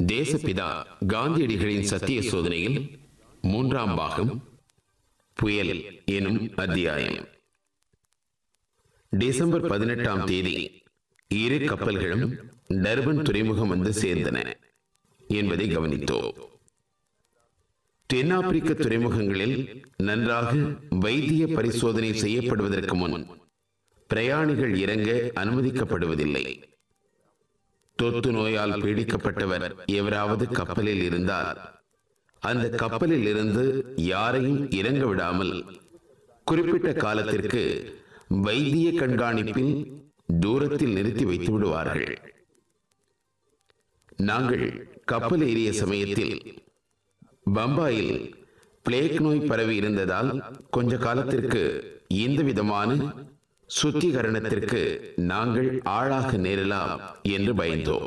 தேசப்பிதா காந்தியடிகளின் சத்திய சோதனையில் மூன்றாம் பாகம் புயல் எனும் அத்தியாயம் டிசம்பர் பதினெட்டாம் தேதி இரு கப்பல்களும் டர்பன் துறைமுகம் வந்து சேர்ந்தன என்பதை கவனித்தோம் தென்னாப்பிரிக்க துறைமுகங்களில் நன்றாக வைத்திய பரிசோதனை செய்யப்படுவதற்கு முன் பிரயாணிகள் இறங்க அனுமதிக்கப்படுவதில்லை தொத்து நோயால் பீடிக்கப்பட்டவர் எவராவது கப்பலில் இருந்தால் அந்த கப்பலில் இருந்து யாரையும் இறங்க விடாமல் குறிப்பிட்ட காலத்திற்கு வைத்திய கண்காணிப்பில் தூரத்தில் நிறுத்தி வைத்து விடுவார்கள் நாங்கள் கப்பல் ஏறிய சமயத்தில் பம்பாயில் பிளேக் நோய் பரவி இருந்ததால் கொஞ்ச காலத்திற்கு எந்த விதமான சுத்திகரணத்திற்கு நாங்கள் ஆளாக நேரலாம் என்று பயந்தோம்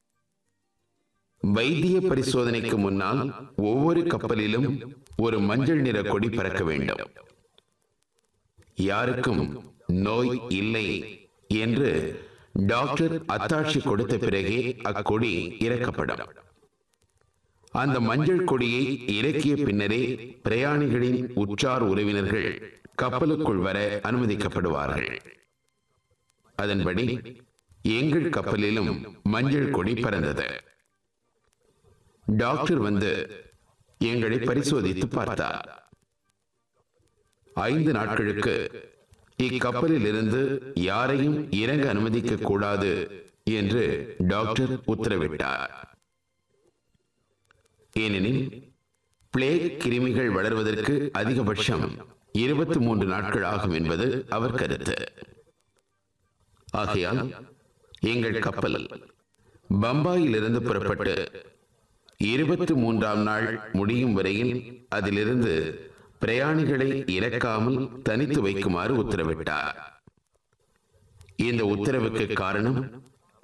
வைத்திய பரிசோதனைக்கு முன்னால் ஒவ்வொரு கப்பலிலும் ஒரு மஞ்சள் நிற கொடி பறக்க வேண்டும் யாருக்கும் நோய் இல்லை என்று டாக்டர் அத்தாட்சி கொடுத்த பிறகே அக்கொடி இறக்கப்படும் அந்த மஞ்சள் கொடியை இறக்கிய பின்னரே பிரயாணிகளின் உற்றார் உறவினர்கள் கப்பலுக்குள் வர அனுமதிக்கப்படுவார்கள் அதன்படி எங்கள் கப்பலிலும் மஞ்சள் கொடி பறந்தது டாக்டர் வந்து எங்களை பரிசோதித்து பார்த்தார் ஐந்து நாட்களுக்கு இக்கப்பலில் இருந்து யாரையும் இறங்க அனுமதிக்க கூடாது என்று டாக்டர் உத்தரவிட்டார் ஏனெனில் பிளேக் கிருமிகள் வளர்வதற்கு அதிகபட்சம் இருபத்தி மூன்று நாட்கள் ஆகும் என்பது அவர் கருத்து ஆகையால் எங்கள் கப்பல் பம்பாயிலிருந்து புறப்பட்டு இருபத்தி மூன்றாம் நாள் முடியும் வரையில் அதிலிருந்து பிரயாணிகளை இறக்காமல் தனித்து வைக்குமாறு உத்தரவிட்டார் இந்த உத்தரவுக்கு காரணம்